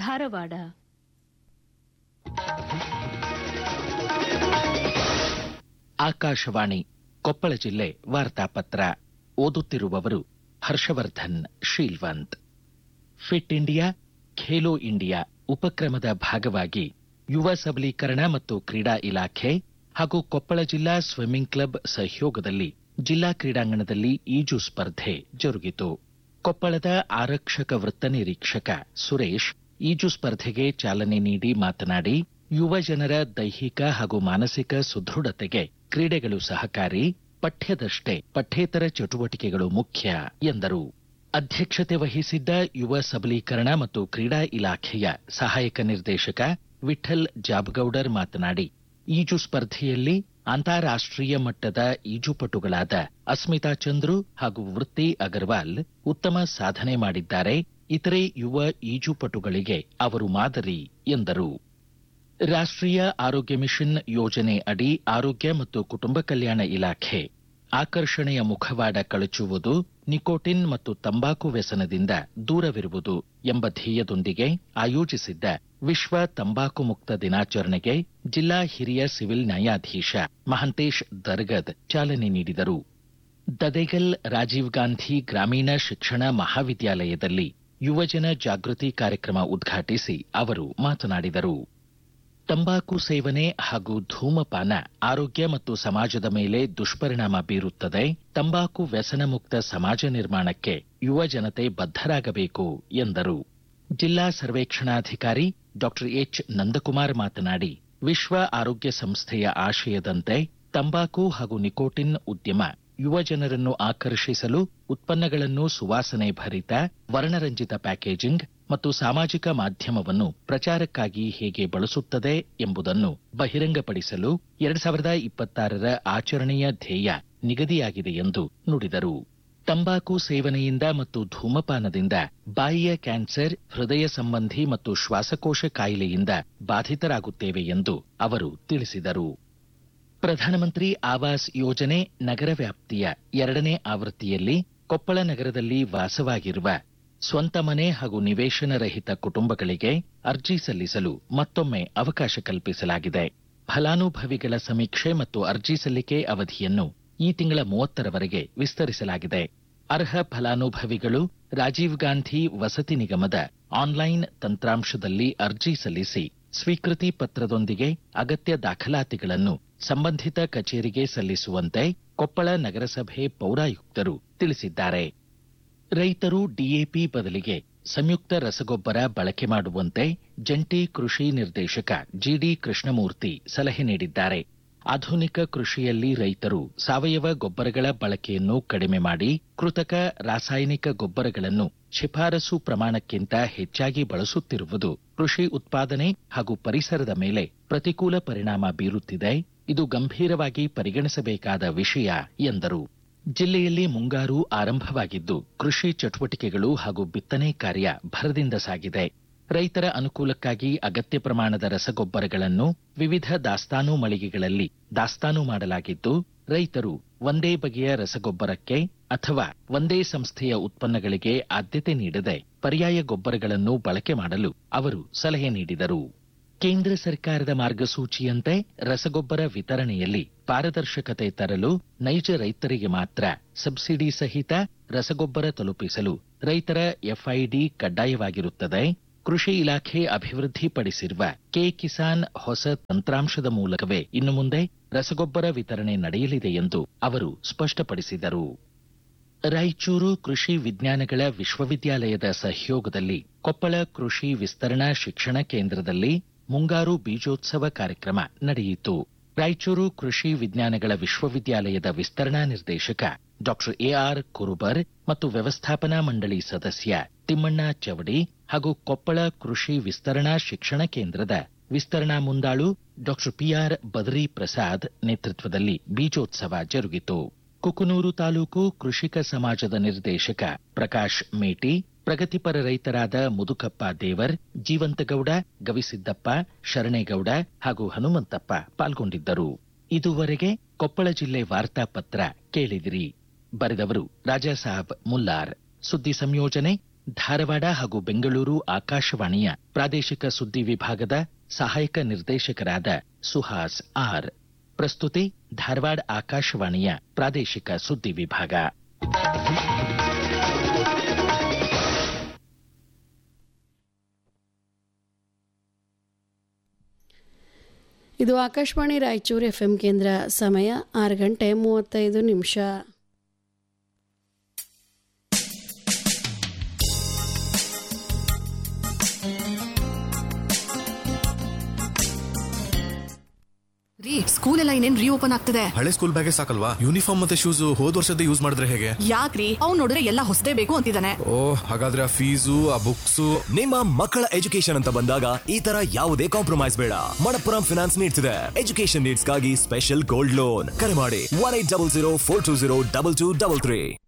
ಧಾರವಾಡ ಆಕಾಶವಾಣಿ ಕೊಪ್ಪಳ ಜಿಲ್ಲೆ ವಾರ್ತಾಪತ್ರ ಓದುತ್ತಿರುವವರು Harshavardhan Sheelvant fit India Khelo India ಉಪಕ್ರಮದ ಭಾಗವಾಗಿ ಯುವ ಸಬಲೀಕರಣ ಮತ್ತು ಕ್ರೀಡಾ ಇಲಾಖೆ ಹಾಗೂ ಕೊಪ್ಪಳ ಜಿಲ್ಲಾ ಸ್ವಿಮ್ಮಿಂಗ್ ಕ್ಲಬ್ ಸಹಯೋಗದಲ್ಲಿ ಜಿಲ್ಲಾ ಕ್ರೀಡಾಂಗಣದಲ್ಲಿ ಈಜು ಸ್ಪರ್ಧೆ ಜರುಗಿತು ಕೊಪ್ಪಳದ ಆರಕ್ಷಕ ವೃತ್ತ ನಿರೀಕ್ಷಕ ಸುರೇಶ್ ಈಜು ಸ್ಪರ್ಧೆಗೆ ಚಾಲನೆ ನೀಡಿ ಮಾತನಾಡಿ ಯುವ ಜನರ ದೈಹಿಕ ಹಾಗೂ ಮಾನಸಿಕ ಸುದೃಢತೆಗೆ ಕ್ರೀಡೆಗಳು ಸಹಕಾರಿ ಪಠ್ಯದಷ್ಟೇ ಪಠ್ಯೇತರ ಚಟುವಟಿಕೆಗಳು ಮುಖ್ಯ ಎಂದರು ಅಧ್ಯಕ್ಷತೆ ವಹಿಸಿದ್ದ ಯುವ ಸಬಲೀಕರಣ ಮತ್ತು ಕ್ರೀಡಾ ಇಲಾಖೆಯ ಸಹಾಯಕ ನಿರ್ದೇಶಕ ವಿಠಲ್ ಜಾಬಗೌಡರ್ ಮಾತನಾಡಿ ಈಜು ಸ್ಪರ್ಧೆಯಲ್ಲಿ ಅಂತಾರಾಷ್ಟ್ರೀಯ ಮಟ್ಟದ ಈಜುಪಟುಗಳಾದ ಅಸ್ಮಿತಾ ಚಂದ್ರು ಹಾಗೂ ವೃತ್ತಿ ಅಗರ್ವಾಲ್ ಉತ್ತಮ ಸಾಧನೆ ಮಾಡಿದ್ದಾರೆ ಇತರೆ ಯುವ ಈಜುಪಟುಗಳಿಗೆ ಅವರು ಮಾದರಿ ಎಂದರು ರಾಷ್ಟ್ರೀಯ ಆರೋಗ್ಯ ಮಿಷನ್ ಯೋಜನೆ ಅಡಿ ಆರೋಗ್ಯ ಮತ್ತು ಕುಟುಂಬ ಕಲ್ಯಾಣ ಇಲಾಖೆ ಆಕರ್ಷಣೆಯ ಮುಖವಾಡ ಕಳಚುವುದು ನಿಕೋಟಿನ್ ಮತ್ತು ತಂಬಾಕು ವ್ಯಸನದಿಂದ ದೂರವಿರುವುದು ಎಂಬ ಧ್ಯೇಯದೊಂದಿಗೆ ಆಯೋಜಿಸಿದ್ದ ವಿಶ್ವ ತಂಬಾಕು ಮುಕ್ತ ದಿನಾಚರಣೆಗೆ ಜಿಲ್ಲಾ ಹಿರಿಯ ಸಿವಿಲ್ ನ್ಯಾಯಾಧೀಶ ಮಹಂತೇಶ್ ದರ್ಗದ್ ಚಾಲನೆ ನೀಡಿದರು ದದೆಗಲ್ ರಾಜೀವ್ ಗಾಂಧಿ ಗ್ರಾಮೀಣ ಶಿಕ್ಷಣ ಮಹಾವಿದ್ಯಾಲಯದಲ್ಲಿ ಯುವಜನ ಜಾಗೃತಿ ಕಾರ್ಯಕ್ರಮ ಉದ್ಘಾಟಿಸಿ ಅವರು ಮಾತನಾಡಿದರು ತಂಬಾಕು ಸೇವನೆ ಹಾಗೂ ಧೂಮಪಾನ ಆರೋಗ್ಯ ಮತ್ತು ಸಮಾಜದ ಮೇಲೆ ದುಷ್ಪರಿಣಾಮ ಬೀರುತ್ತದೆ ತಂಬಾಕು ವ್ಯಸನ ಮುಕ್ತ ಸಮಾಜ ನಿರ್ಮಾಣಕ್ಕೆ ಯುವ ಜನತೆ ಬದ್ಧರಾಗಬೇಕು ಎಂದರು ಜಿಲ್ಲಾ ಸರ್ವೇಕ್ಷಣಾಧಿಕಾರಿ ಡಾಕ್ಟರ್ ಎಚ್ ನಂದಕುಮಾರ್ ಮಾತನಾಡಿ ವಿಶ್ವ ಆರೋಗ್ಯ ಸಂಸ್ಥೆಯ ಆಶಯದಂತೆ ತಂಬಾಕು ಹಾಗೂ ನಿಕೋಟಿನ್ ಉದ್ಯಮ ಯುವ ಜನರನ್ನು ಆಕರ್ಷಿಸಲು ಉತ್ಪನ್ನಗಳನ್ನು ಸುವಾಸನೆ ಭರಿತ ವರ್ಣರಂಜಿತ ಪ್ಯಾಕೇಜಿಂಗ್ ಮತ್ತು ಸಾಮಾಜಿಕ ಮಾಧ್ಯಮವನ್ನು ಪ್ರಚಾರಕ್ಕಾಗಿ ಹೇಗೆ ಬಳಸುತ್ತದೆ ಎಂಬುದನ್ನು ಬಹಿರಂಗಪಡಿಸಲು ಎರಡ್ ಸಾವಿರದ ಇಪ್ಪತ್ತಾರರ ಆಚರಣೆಯ ಧ್ಯೇಯ ನಿಗದಿಯಾಗಿದೆ ಎಂದು ನುಡಿದರು ತಂಬಾಕು ಸೇವನೆಯಿಂದ ಮತ್ತು ಧೂಮಪಾನದಿಂದ ಬಾಯಿಯ ಕ್ಯಾನ್ಸರ್ ಹೃದಯ ಸಂಬಂಧಿ ಮತ್ತು ಶ್ವಾಸಕೋಶ ಕಾಯಿಲೆಯಿಂದ ಬಾಧಿತರಾಗುತ್ತೇವೆ ಎಂದು ಅವರು ತಿಳಿಸಿದರು ಪ್ರಧಾನಮಂತ್ರಿ ಆವಾಸ್ ಯೋಜನೆ ನಗರ ವ್ಯಾಪ್ತಿಯ ಎರಡನೇ ಆವೃತ್ತಿಯಲ್ಲಿ ಕೊಪ್ಪಳ ನಗರದಲ್ಲಿ ವಾಸವಾಗಿರುವ ಸ್ವಂತ ಮನೆ ಹಾಗೂ ನಿವೇಶನ ರಹಿತ ಕುಟುಂಬಗಳಿಗೆ ಅರ್ಜಿ ಸಲ್ಲಿಸಲು ಮತ್ತೊಮ್ಮೆ ಅವಕಾಶ ಕಲ್ಪಿಸಲಾಗಿದೆ ಫಲಾನುಭವಿಗಳ ಸಮೀಕ್ಷೆ ಮತ್ತು ಅರ್ಜಿ ಸಲ್ಲಿಕೆ ಅವಧಿಯನ್ನು ಈ ತಿಂಗಳ ಮೂವತ್ತರವರೆಗೆ ವಿಸ್ತರಿಸಲಾಗಿದೆ ಅರ್ಹ ಫಲಾನುಭವಿಗಳು ರಾಜೀವ್ ಗಾಂಧಿ ವಸತಿ ನಿಗಮದ ಆನ್ಲೈನ್ ತಂತ್ರಾಂಶದಲ್ಲಿ ಅರ್ಜಿ ಸಲ್ಲಿಸಿ ಸ್ವೀಕೃತಿ ಪತ್ರದೊಂದಿಗೆ ಅಗತ್ಯ ದಾಖಲಾತಿಗಳನ್ನು ಸಂಬಂಧಿತ ಕಚೇರಿಗೆ ಸಲ್ಲಿಸುವಂತೆ ಕೊಪ್ಪಳ ನಗರಸಭೆ ಪೌರಾಯುಕ್ತರು ತಿಳಿಸಿದ್ದಾರೆ ರೈತರು ಡಿಎಪಿ ಬದಲಿಗೆ ಸಂಯುಕ್ತ ರಸಗೊಬ್ಬರ ಬಳಕೆ ಮಾಡುವಂತೆ ಜಂಟಿ ಕೃಷಿ ನಿರ್ದೇಶಕ ಜಿಡಿ ಕೃಷ್ಣಮೂರ್ತಿ ಸಲಹೆ ನೀಡಿದ್ದಾರೆ ಆಧುನಿಕ ಕೃಷಿಯಲ್ಲಿ ರೈತರು ಸಾವಯವ ಗೊಬ್ಬರಗಳ ಬಳಕೆಯನ್ನು ಕಡಿಮೆ ಮಾಡಿ ಕೃತಕ ರಾಸಾಯನಿಕ ಗೊಬ್ಬರಗಳನ್ನು ಶಿಫಾರಸು ಪ್ರಮಾಣಕ್ಕಿಂತ ಹೆಚ್ಚಾಗಿ ಬಳಸುತ್ತಿರುವುದು ಕೃಷಿ ಉತ್ಪಾದನೆ ಹಾಗೂ ಪರಿಸರದ ಮೇಲೆ ಪ್ರತಿಕೂಲ ಪರಿಣಾಮ ಬೀರುತ್ತಿದೆ ಇದು ಗಂಭೀರವಾಗಿ ಪರಿಗಣಿಸಬೇಕಾದ ವಿಷಯ ಎಂದರು ಜಿಲ್ಲೆಯಲ್ಲಿ ಮುಂಗಾರು ಆರಂಭವಾಗಿದ್ದು ಕೃಷಿ ಚಟುವಟಿಕೆಗಳು ಹಾಗೂ ಬಿತ್ತನೆ ಕಾರ್ಯ ಭರದಿಂದ ಸಾಗಿದೆ ರೈತರ ಅನುಕೂಲಕ್ಕಾಗಿ ಅಗತ್ಯ ಪ್ರಮಾಣದ ರಸಗೊಬ್ಬರಗಳನ್ನು ವಿವಿಧ ದಾಸ್ತಾನು ಮಳಿಗೆಗಳಲ್ಲಿ ದಾಸ್ತಾನು ಮಾಡಲಾಗಿದ್ದು ರೈತರು ಒಂದೇ ಬಗೆಯ ರಸಗೊಬ್ಬರಕ್ಕೆ ಅಥವಾ ಒಂದೇ ಸಂಸ್ಥೆಯ ಉತ್ಪನ್ನಗಳಿಗೆ ಆದ್ಯತೆ ನೀಡದೆ ಪರ್ಯಾಯ ಗೊಬ್ಬರಗಳನ್ನು ಬಳಕೆ ಮಾಡಲು ಅವರು ಸಲಹೆ ನೀಡಿದರು ಕೇಂದ್ರ ಸರ್ಕಾರದ ಮಾರ್ಗಸೂಚಿಯಂತೆ ರಸಗೊಬ್ಬರ ವಿತರಣೆಯಲ್ಲಿ ಪಾರದರ್ಶಕತೆ ತರಲು ನೈಜ ರೈತರಿಗೆ ಮಾತ್ರ ಸಬ್ಸಿಡಿ ಸಹಿತ ರಸಗೊಬ್ಬರ ತಲುಪಿಸಲು ರೈತರ ಎಫ್ಐಡಿ ಕಡ್ಡಾಯವಾಗಿರುತ್ತದೆ ಕೃಷಿ ಇಲಾಖೆ ಅಭಿವೃದ್ಧಿಪಡಿಸಿರುವ ಕೆ ಕಿಸಾನ್ ಹೊಸ ತಂತ್ರಾಂಶದ ಮೂಲಕವೇ ಇನ್ನು ಮುಂದೆ ರಸಗೊಬ್ಬರ ವಿತರಣೆ ನಡೆಯಲಿದೆ ಎಂದು ಅವರು ಸ್ಪಷ್ಟಪಡಿಸಿದರು ರಾಯಚೂರು ಕೃಷಿ ವಿಜ್ಞಾನಗಳ ವಿಶ್ವವಿದ್ಯಾಲಯದ ಸಹಯೋಗದಲ್ಲಿ ಕೊಪ್ಪಳ ಕೃಷಿ ವಿಸ್ತರಣಾ ಶಿಕ್ಷಣ ಕೇಂದ್ರದಲ್ಲಿ ಮುಂಗಾರು ಬೀಜೋತ್ಸವ ಕಾರ್ಯಕ್ರಮ ನಡೆಯಿತು ರಾಯಚೂರು ಕೃಷಿ ವಿಜ್ಞಾನಗಳ ವಿಶ್ವವಿದ್ಯಾಲಯದ ವಿಸ್ತರಣಾ ನಿರ್ದೇಶಕ ಡಾಕ್ಟರ್ ಎಆರ್ ಕುರುಬರ್ ಮತ್ತು ವ್ಯವಸ್ಥಾಪನಾ ಮಂಡಳಿ ಸದಸ್ಯ ತಿಮ್ಮಣ್ಣ ಚವಡಿ ಹಾಗೂ ಕೊಪ್ಪಳ ಕೃಷಿ ವಿಸ್ತರಣಾ ಶಿಕ್ಷಣ ಕೇಂದ್ರದ ವಿಸ್ತರಣಾ ಮುಂದಾಳು ಡಾಕ್ಟರ್ ಪಿಆರ್ ಬದರಿ ಪ್ರಸಾದ್ ನೇತೃತ್ವದಲ್ಲಿ ಬೀಜೋತ್ಸವ ಜರುಗಿತು ಕುಕನೂರು ತಾಲೂಕು ಕೃಷಿಕ ಸಮಾಜದ ನಿರ್ದೇಶಕ ಪ್ರಕಾಶ್ ಮೇಟಿ ಪ್ರಗತಿಪರ ರೈತರಾದ ಮುದುಕಪ್ಪ ದೇವರ್ ಜೀವಂತಗೌಡ ಗವಿಸಿದ್ದಪ್ಪ ಶರಣೇಗೌಡ ಹಾಗೂ ಹನುಮಂತಪ್ಪ ಪಾಲ್ಗೊಂಡಿದ್ದರು ಇದುವರೆಗೆ ಕೊಪ್ಪಳ ಜಿಲ್ಲೆ ವಾರ್ತಾಪತ್ರ ಕೇಳಿದಿರಿ ಬರೆದವರು ರಾಜಾಸಾಬ್ ಮುಲ್ಲಾರ್ ಸುದ್ದಿ ಸಂಯೋಜನೆ ಧಾರವಾಡ ಹಾಗೂ ಬೆಂಗಳೂರು ಆಕಾಶವಾಣಿಯ ಪ್ರಾದೇಶಿಕ ಸುದ್ದಿ ವಿಭಾಗದ ಸಹಾಯಕ ನಿರ್ದೇಶಕರಾದ ಸುಹಾಸ್ ಆರ್ ಪ್ರಸ್ತುತಿ ಧಾರವಾಡ ಆಕಾಶವಾಣಿಯ ಪ್ರಾದೇಶಿಕ ಸುದ್ದಿ ವಿಭಾಗ ಇದು ಆಕಾಶವಾಣಿ ರಾಯಚೂರು ಎಫ್ ಎಂ ಕೇಂದ್ರ ಸಮಯ ಆರು ಗಂಟೆ ಮೂವತ್ತೈದು ನಿಮಿಷ ರೀ ಸ್ಕೂಲ್ ಎಲ್ಲ ಇನ್ನೇನ್ ರೀಓಪನ್ ಆಗ್ತದೆ ಹಳೆ ಸ್ಕೂಲ್ ಬ್ಯಾಗೇ ಸಾಕಲ್ವಾ ಯೂನಿಫಾರ್ಮ್ ಮತ್ತೆ ಶೂಸ್ ಹೋದ್ ವರ್ಷದ ಯೂಸ್ ಮಾಡಿದ್ರೆ ಹೇಗೆ ಯಾಕ್ರಿ ಅವ್ನ್ ನೋಡಿದ್ರೆ ಎಲ್ಲ ಹೊಸದೇ ಬೇಕು ಅಂತಿದ್ದಾನೆ ಓ ಹಾಗಾದ್ರೆ ಆ ಫೀಸು ಆ ಬುಕ್ಸು ನಿಮ್ಮ ಮಕ್ಕಳ ಎಜುಕೇಶನ್ ಅಂತ ಬಂದಾಗ ಈ ತರ ಯಾವುದೇ ಕಾಂಪ್ರಮೈಸ್ ಬೇಡ ಮಣಪ್ಪುರಂ ಫಿನಾನ್ಸ್ ನೀಡ್ತಿದೆ ಎಜುಕೇಶನ್ ನೀಡ್ಸ್ಗಾಗಿ ಸ್ಪೆಷಲ್ ಗೋಲ್ಡ್ ಲೋನ್ ಕರೆ ಮಾಡಿ one eight double zero four two zero double two double three